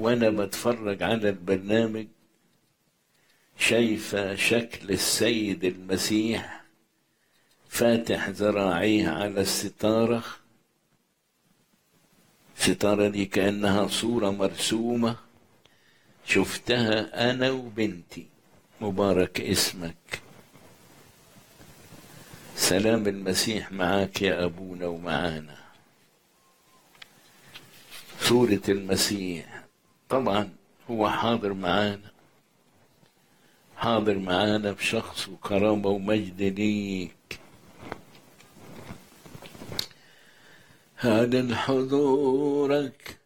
وانا بتفرج على البرنامج شايفة شكل السيد المسيح فاتح ذراعيه على الستارة الستارة دي كأنها صورة مرسومة شفتها أنا وبنتي مبارك اسمك سلام المسيح معاك يا أبونا ومعانا صورة المسيح طبعا هو حاضر معانا حاضر معانا بشخص وكرامة ومجد ليك هذا حضورك